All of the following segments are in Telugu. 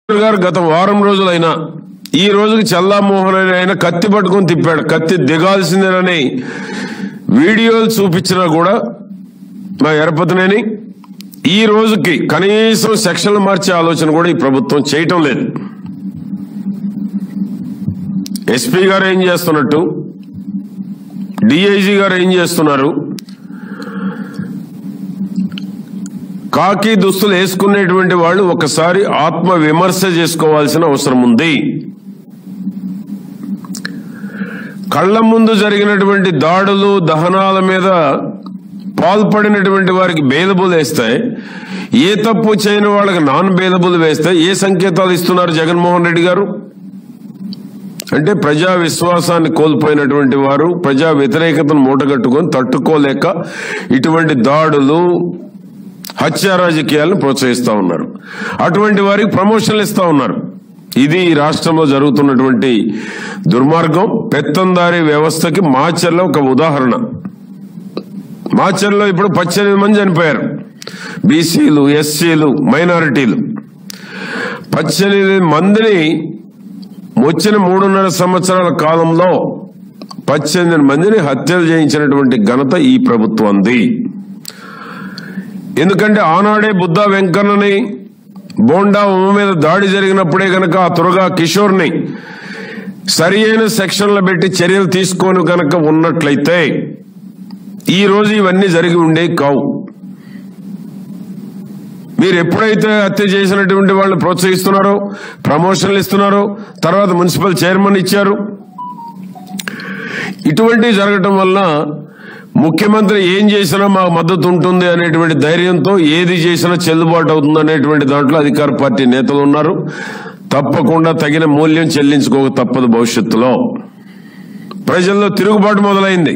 గారు గత వారం రోజులైనా ఈ రోజుకి చల్లామోహన్ అని ఆయన కత్తి పట్టుకొని తిప్పాడు కత్తి దిగాల్సిందేనని వీడియోలు చూపించినా కూడా మా ఎరపతినేని ఈ రోజుకి కనీసం సెక్షన్లు మార్చే ఆలోచన కూడా ఈ ప్రభుత్వం చేయటం లేదు ఎస్పీ గారు ఏం చేస్తున్నట్టు డిఐజీ గారు ఏం చేస్తున్నారు కాకి దుస్తులు వేసుకునేటువంటి వాళ్ళు ఒకసారి ఆత్మ విమర్శ చేసుకోవాల్సిన అవసరం ఉంది కళ్ళ ముందు జరిగినటువంటి దాడులు దహనాల మీద పాల్పడినటువంటి వారికి బెయిలబుల్ వేస్తే ఏ తప్పు చేయని వాళ్ళకి నాన్ బెయిలబుల్ వేస్తే ఏ సంకేతాలు ఇస్తున్నారు జగన్మోహన్ రెడ్డి గారు అంటే ప్రజా విశ్వాసాన్ని కోల్పోయినటువంటి వారు ప్రజా వ్యతిరేకతను మూటగట్టుకొని తట్టుకోలేక ఇటువంటి దాడులు హత్యా రాజకీయాలను ప్రోత్సహిస్తా ఉన్నారు అటువంటి వారికి ప్రమోషన్లు ఇస్తా ఉన్నారు ఇది ఈ రాష్ట్రంలో జరుగుతున్నటువంటి దుర్మార్గం పెత్తందారీ వ్యవస్థకి మాచర్లో ఒక ఉదాహరణ మాచర్లో ఇప్పుడు పద్దెనిమిది మంది చనిపోయారు బీసీలు ఎస్సీలు మైనారిటీలు పద్దెనిమిది మందిని వచ్చిన మూడున్నర సంవత్సరాల కాలంలో పద్దెనిమిది మందిని హత్యలు చేయించినటువంటి ఘనత ఈ ప్రభుత్వంది ఎందుకంటే ఆనాడే బుద్ధా వెంకన్నని బోండా ఉమ్మ మీద దాడి జరిగినప్పుడే గనక ఆ తురగా కిషోర్ని సరి అయిన సెక్షన్లు పెట్టి చర్యలు తీసుకొని గనక ఉన్నట్లయితే ఈ రోజు ఇవన్నీ జరిగి ఉండే కావు మీరు ఎప్పుడైతే హత్య చేసినటువంటి వాళ్ళు ప్రోత్సహిస్తున్నారో ప్రమోషన్లు ఇస్తున్నారో తర్వాత మున్సిపల్ చైర్మన్ ఇచ్చారు ఇటువంటివి జరగటం వల్ల ముఖ్యమంత్రి ఏం చేసినా మాకు మద్దతు ఉంటుంది అనేటువంటి ధైర్యంతో ఏది చేసినా చెల్లుబాటు అవుతుంది అనేటువంటి దాంట్లో అధికార పార్టీ నేతలు ఉన్నారు తప్పకుండా తగిన మూల్యం చెల్లించుకోక తప్పదు భవిష్యత్తులో ప్రజల్లో తిరుగుబాటు మొదలైంది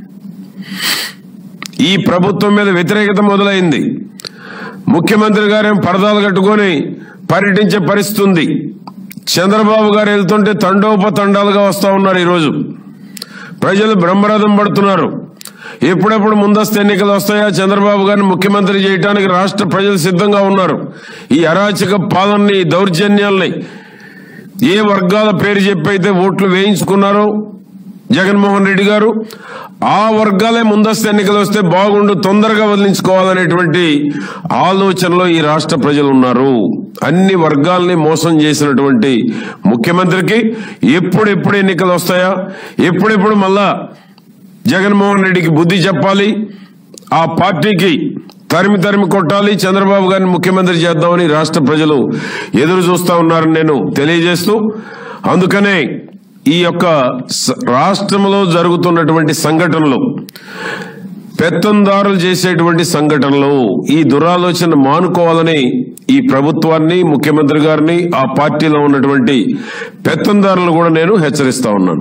ఈ ప్రభుత్వం మీద వ్యతిరేకత మొదలైంది ముఖ్యమంత్రి గారేం పరదాలు కట్టుకొని పర్యటించే పరిస్థితి ఉంది చంద్రబాబు గారు వెళ్తుంటే తండోపతండాలుగా వస్తా ఉన్నారు ఈరోజు ప్రజలు బ్రహ్మరథం పడుతున్నారు ఎప్పుడెప్పుడు ముందస్తు ఎన్నికలు వస్తాయా చంద్రబాబు గారిని ముఖ్యమంత్రి చేయడానికి రాష్ట్ర ప్రజలు సిద్ధంగా ఉన్నారు ఈ అరాచక పాలనని ఈ దౌర్జన్యాల్ని ఏ వర్గాల పేరు చెప్పి అయితే ఓట్లు వేయించుకున్నారో జగన్మోహన్ రెడ్డి గారు ఆ వర్గాలే ముందస్తు ఎన్నికలు వస్తే బాగుండు తొందరగా వదిలించుకోవాలనేటువంటి ఆలోచనలో ఈ రాష్ట్ర ప్రజలు ఉన్నారు అన్ని వర్గాల్ని మోసం చేసినటువంటి ముఖ్యమంత్రికి ఎప్పుడెప్పుడు ఎన్నికలు వస్తాయా ఎప్పుడెప్పుడు మళ్ళా జగన్మోహన్ రెడ్డికి బుద్ధి చెప్పాలి ఆ పార్టీకి తరిమి తరిమి కొట్టాలి చంద్రబాబు గారిని ముఖ్యమంత్రి చేద్దామని రాష్ట్ర ప్రజలు ఎదురు చూస్తా ఉన్నారని నేను తెలియజేస్తూ అందుకనే ఈ యొక్క స- రాష్ట్రంలో జరుగుతున్నటువంటి సంఘటనలు పెత్తందారులు చేసేటువంటి సంఘటనలు ఈ దురాలోచన మానుకోవాలని ఈ ప్రభుత్వాన్ని ముఖ్యమంత్రి గారిని ఆ పార్టీలో ఉన్నటువంటి పెత్తందారులు కూడా నేను హెచ్చరిస్తా ఉన్నాను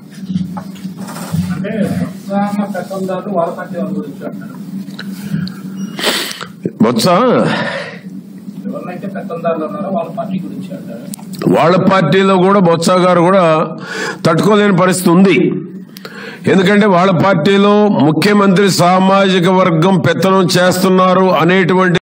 అంటే ఉత్సాహ పెత్తందారులు వాళ్ళ పార్టీ వాళ్ళ గురించి అంటారు బొత్స ఎవరినైతే పెత్తందారులు ఉన్నారో వాళ్ళ పార్టీ గురించి అంటారు వాళ్ళ పార్టీలో కూడా బొత్స గారు కూడా తట్టుకోలేని పరిస్థితి ఉంది ఎందుకంటే వాళ్ళ పార్టీలో ముఖ్యమంత్రి సామాజిక వర్గం పెత్తనం చేస్తున్నారు అనేటువంటి